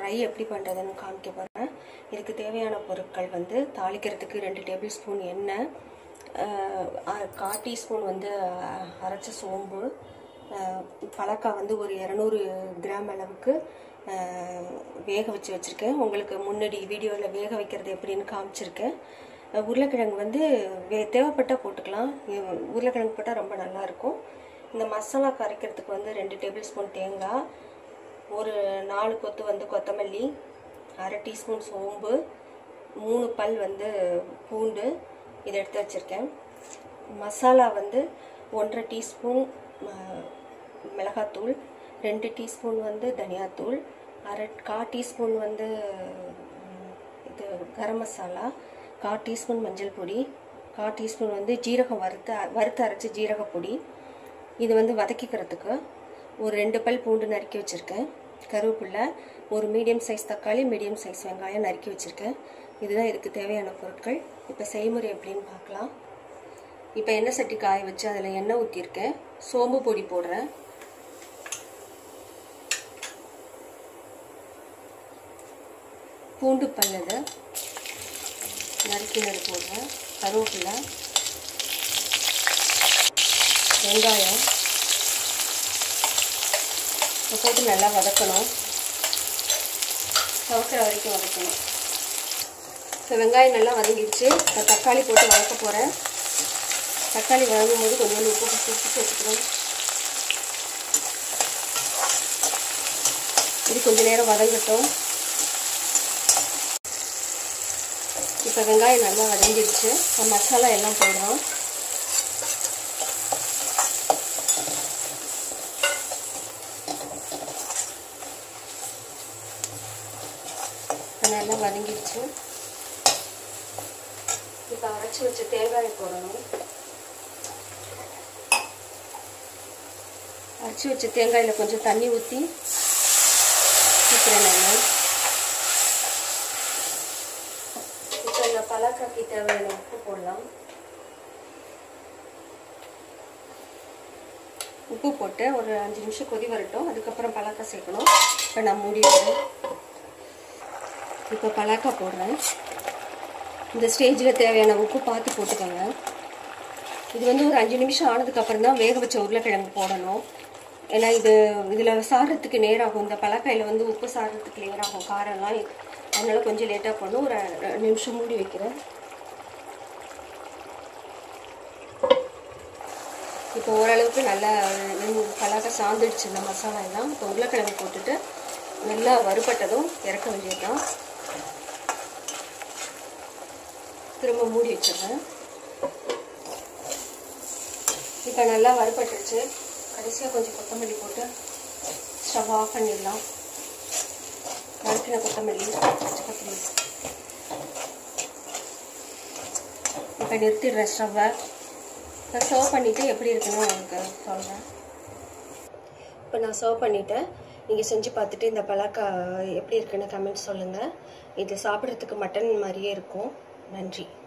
fry எப்படி பண்ணுறதுன்னு காமிக்க போகிறேன் இதுக்கு தேவையான பொருட்கள் வந்து தாளிக்கிறதுக்கு ரெண்டு டேபிள் ஸ்பூன் எண்ணெய் அஹ், அ- கால் டீஸ்பூன் வந்து அஹ், அரைச்ச சோம்பு அஹ், பலக்காய் வந்து ஒரு இரநூறு கிராம் அளவுக்கு அஹ், வேக வச்சு வச்சுருக்கேன் உங்களுக்கு முன்னாடி வீடியோவில் வேக வைக்கிறது எப்படின்னு காமிச்சிருக்கேன் அஹ், உருளைக்கிழங்கு வந்து வே தேவைப்பட்டால் போட்டுக்கலாம் இ- உருளைக்கிழங்கு போட்டால் ரொம்ப நல்லாயிருக்கும் இந்த மசாலா கரைக்கிறதுக்கு வந்து ரெண்டு டேபிள் ஸ்பூன் தேங்காய் ஒரு நாலு கொத்து வந்து கொத்தமல்லி அரை டீஸ்பூன் சோம்பு மூணு பல் வந்து பூண்டு இதை எடுத்து வச்சுருக்கேன் மசாலா வந்து ஒன்றரை டீஸ்பூன் ம- மிளகாத்தூள் ரெண்டு டீஸ்பூன் வந்து தனியாத்தூள் அரை கா டீஸ்பூன் வந்து ம், இது கரம் மசாலா கா டீஸ்பூன் மஞ்சள் பொடி கா டீஸ்பூன் வந்து ஜீரகம் வறுத்து வறுத்து அரைச்சி ஜீரக பொடி இது வந்து வதக்கிக்கிறதுக்கு ஒரு ரெண்டு பல் பூண்டு நறுக்கி வச்சுருக்கேன் கருவேப்பிலை ஒரு மீடியம் சைஸ் தக்காளி மீடியம் சைஸ் வெங்காயம் நறுக்கி வச்சுருக்கேன் இதுதான் இதுக்கு தேவையான பொருட்கள் இப்போ செய்முறை எப்படின்னு பார்க்கலாம் இப்போ எண்ணெய் சட்டி காய வச்சு அதில் எண்ணெய் ஊற்றிருக்கேன் சோம்பு பொடி போடுறேன் பூண்டு பல்லது நறுக்கினது போடுறேன் கருவேப்பிலை வெங்காயம் இதை போட்டு நல்லா வதக்கணும் சவக்கிற வரைக்கும் வதக்கணும் இப்போ வெங்காயம் நல்லா வதங்கிடுச்சு இப்போ தக்காளி போட்டு வதக்க போகிறேன் தக்காளி வதங்கும் போது கொஞ்சோண்டு உப்பு உப்பு சேர்த்துக்கணும் இது கொஞ்ச நேரம் வதங்கட்டும் இப்போ வெங்காயம் நல்லா வதங்கிடுச்சு இப்போ மசாலா எல்லாம் போடுறோம் நல்லா வதங்கிடுச்சு இப்போ அரைச்சி வச்ச தேங்காயை போடணும் அரைச்சி வச்ச தேங்காயில் கொஞ்சம் தண்ணி ஊற்றி ஊற்றுறேன் நான் இப்போ இந்த பலாக்காய்க்கு தேவையான உப்பு போடலாம் உப்பு போட்டு ஒரு அஞ்சு நிமிஷம் கொதி வரட்டும் அதுக்கப்புறம் பலாக்காய் சேர்க்கணும் இப்போ நான் மூடிடுறேன் இப்போ பலாக்காய் போடுறேன் இந்த ஸ்டேஜில் தேவையான உப்பு பார்த்து போட்டுக்கோங்க இது வந்து ஒரு அஞ்சு நிமிஷம் ஆனதுக்கப்புறம் தான் வேக வச்ச உருளைக்கிழங்கு போடணும் ஏன்னா இது இதில் சாரத்துக்கு நேராகும் இந்த பலாக்காயில் வந்து உப்பு சாரத்துக்கு நேராகும் காரம்லாம் அதனால கொஞ்சம் லேட்டாக போடணும் ஒரு ரெண்டு நிமிஷம் மூடி வைக்கிறேன் இப்போ ஓரளவுக்கு நல்லா பலாக்காய் சாந்துடுச்சு இந்த மசாலா எல்லாம் இப்போ உருளைக்கிழங்கு போட்டுட்டு நல்லா வறுபட்டதும் இறக்க வேண்டியதுதான் திரும்ப மூடி வச்சிடுறேன் இப்போ நல்லா வறுபட்டுருச்சு கடைசியாக கொஞ்சம் கொத்தமல்லி போட்டு ஸ்டவ் ஆஃப் பண்ணிடலாம் நறுக்கின கொத்தமல்லி பச்சை கொத்தமல்லி இப்போ நிறுத்திடுறேன் ஸ்டவ்வை இப்போ சர்வ் பண்ணிவிட்டு எப்படி இருக்குன்னு உங்களுக்கு சொல்கிறேன் இப்போ நான் சர்வ் பண்ணிவிட்டேன் நீங்கள் செஞ்சு பார்த்துட்டு இந்த பலாக்கா எப்படி இருக்குன்னு கமெண்ட் சொல்லுங்கள் இது சாப்பிட்றதுக்கு மட்டன் மாதிரியே இருக்கும் நன்றி